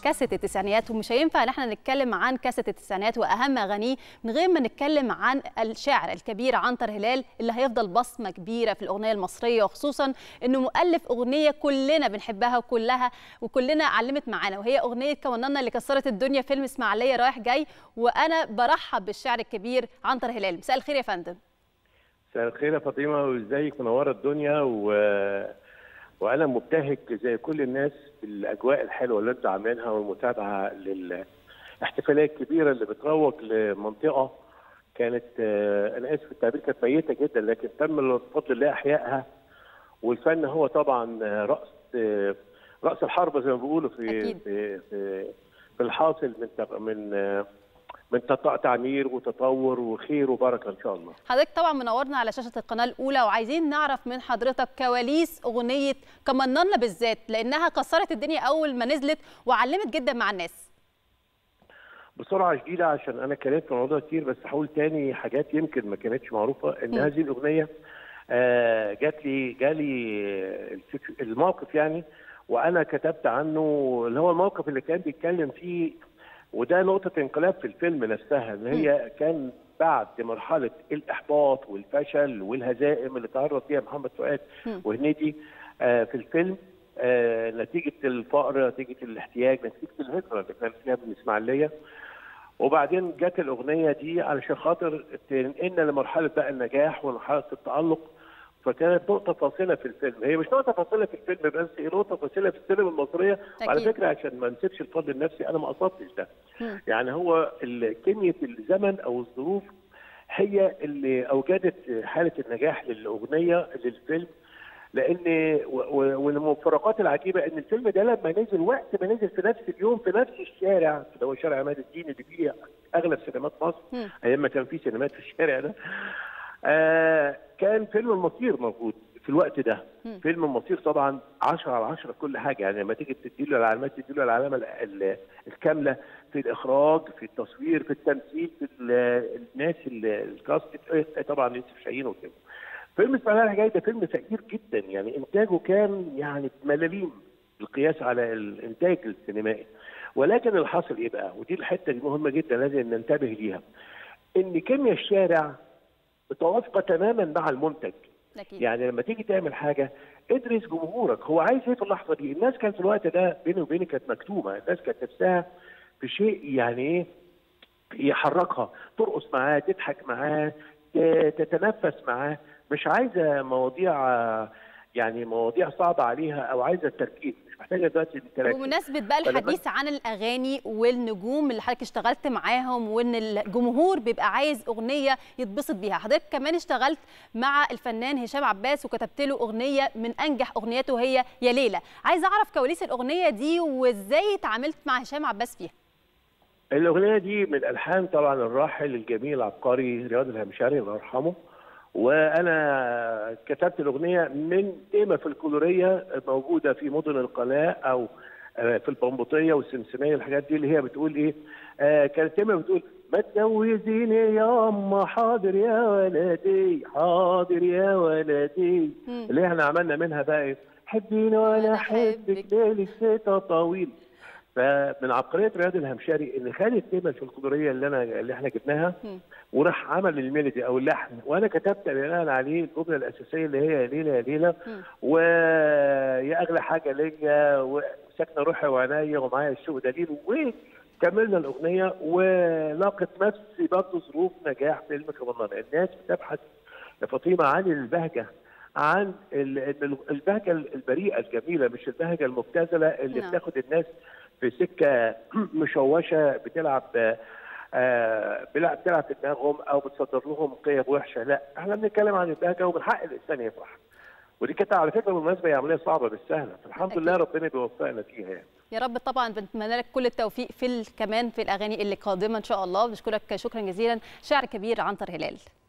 كاسة التسعينيات ومش هينفع ان احنا نتكلم عن كاسة التسعينيات واهم اغانيه من غير ما نتكلم عن الشاعر الكبير عنتر هلال اللي هيفضل بصمة كبيرة في الاغنية المصرية وخصوصا انه مؤلف اغنية كلنا بنحبها وكلها وكلنا علمت معانا وهي اغنية كوننا اللي كسرت الدنيا فيلم اسماعيلية رايح جاي وانا برحب بالشاعر الكبير عنتر هلال مساء الخير يا فندم مساء الخير يا فاطمه وازيك منوره الدنيا و... وانا مبتهج زي كل الناس بالاجواء الحلوه اللي انتوا عاملينها والمتابعه للاحتفاليه الكبيره اللي بتروج لمنطقه كانت انا اسف التعبير كانت ميته جدا لكن تم بفضل الله احيائها والفن هو طبعا راس راس الحرب زي ما بيقولوا في أكيد. في في, في الحاصل من من من تعمير وتطور وخير وبركه ان شاء الله. حضرتك طبعا منورنا على شاشه القناه الاولى وعايزين نعرف من حضرتك كواليس اغنيه كمننا بالذات لانها كسرت الدنيا اول ما نزلت وعلمت جدا مع الناس. بسرعه شديده عشان انا اتكلمت في الموضوع كتير بس هقول تاني حاجات يمكن ما كانتش معروفه ان م. هذه الاغنيه آه جات لي جالي الموقف يعني وانا كتبت عنه اللي هو الموقف اللي كان بيتكلم فيه وده نقطة انقلاب في الفيلم نفسها اللي هي كان بعد مرحلة الإحباط والفشل والهزائم اللي تعرض فيها محمد فؤاد وهنيدي آه في الفيلم آه نتيجة الفقر نتيجة الاحتياج نتيجة الهجرة اللي كانت فيها من الإسماعيلية وبعدين جت الأغنية دي علشان خاطر تنقلنا لمرحلة بقى النجاح ومرحلة التألق فكانت نقطة فاصلة في الفيلم، هي مش نقطة فاصلة في الفيلم بس هي نقطة فاصلة في السينما المصرية، وعلى فكرة عشان ما نسيبش الفضل النفسي أنا ما قصدتش ده. م. يعني هو كمية الزمن أو الظروف هي اللي أوجدت حالة النجاح للأغنية للفيلم لأن والمفارقات العجيبة إن الفيلم ده لما نزل وقت ما نزل في نفس اليوم في نفس الشارع اللي هو شارع عماد الدين اللي فيه أغلب سينمات مصر أيام ما كان في سينمات في الشارع ده. آه كان فيلم المصير موجود في الوقت ده م. فيلم المصير طبعا 10 على 10 كل حاجه يعني لما تيجي تديله العلامات تديله العلامه الكامله في الاخراج في التصوير في التمثيل في الناس الكاست طبعا يوسف شاهين وكده فيلم اسماعيليه جاي ده فيلم فقير جدا يعني انتاجه كان يعني ملاليم بالقياس على الانتاج السينمائي ولكن الحاصل ايه بقى ودي الحته دي مهمه جدا لازم ننتبه ليها ان كيمياء الشارع متوافقه تماما مع المنتج أكيد. يعني لما تيجي تعمل حاجه ادرس جمهورك هو عايز ايه في اللحظه دي الناس كانت في الوقت ده بيني وبينك كانت مكتومه الناس كانت نفسها في شيء يعني ايه يحركها ترقص معاه تضحك معاه تتنفس معاه مش عايزه مواضيع يعني مواضيع صعبه عليها او عايزه تركيز مش محتاجه دلوقتي التركيز بمناسبه بقى الحديث عن الاغاني والنجوم اللي حضرتك اشتغلت معاهم وان الجمهور بيبقى عايز اغنيه يتبسط بيها حضرتك كمان اشتغلت مع الفنان هشام عباس وكتبت له اغنيه من انجح اغنياته هي يا ليلى عايز اعرف كواليس الاغنيه دي وازاي اتعاملت مع هشام عباس فيها الاغنيه دي من الحان طبعا الراحل الجميل العبقري رياض الهمشري الله يرحمه وانا كتبت الاغنيه من تيمه فلكلوريه موجوده في مدن القناه او في البنبوطيه والسمسميه الحاجات دي اللي هي بتقول ايه آه كانت تيمه بتقول ما تجوزيني يا اما حاضر يا ولدي حاضر يا ولدي اللي احنا عملنا منها بقى ايه حبيني وانا احبك ليل الشتا طويل فمن عبقريه رياض الهمشري ان خد التيمه الفلكلوريه اللي انا اللي احنا جبناها وراح عمل الميلودي او اللحن وانا كتبت بناء عليه الجمله الاساسيه اللي هي يا ليلى يا ليلى ويا اغلى حاجه ليا وساكنه روحي وعناية ومعايا الشوق دليل وكملنا الاغنيه ولاقت نفسي برضه ظروف نجاح فيلم كمان الناس بتبحث يا فاطمه عن البهجه عن البهجه البريئه الجميله مش البهجه المبتذله اللي نعم. بتاخد الناس في سكه مشوشه بتلعب آه بتلعب في دماغهم او بتصدر لهم قيم وحشه لا احنا بنتكلم عن البهجه ومن حق الانسان يفرح ودي كانت على فكره بالمناسبه هي عمليه صعبه مش سهله فالحمد لله ربنا بيوفقنا فيها يعني. يا رب طبعا بنتمنى لك كل التوفيق في كمان في الاغاني اللي قادمه ان شاء الله بنشكرك شكرا جزيلا شاعر كبير عنتر هلال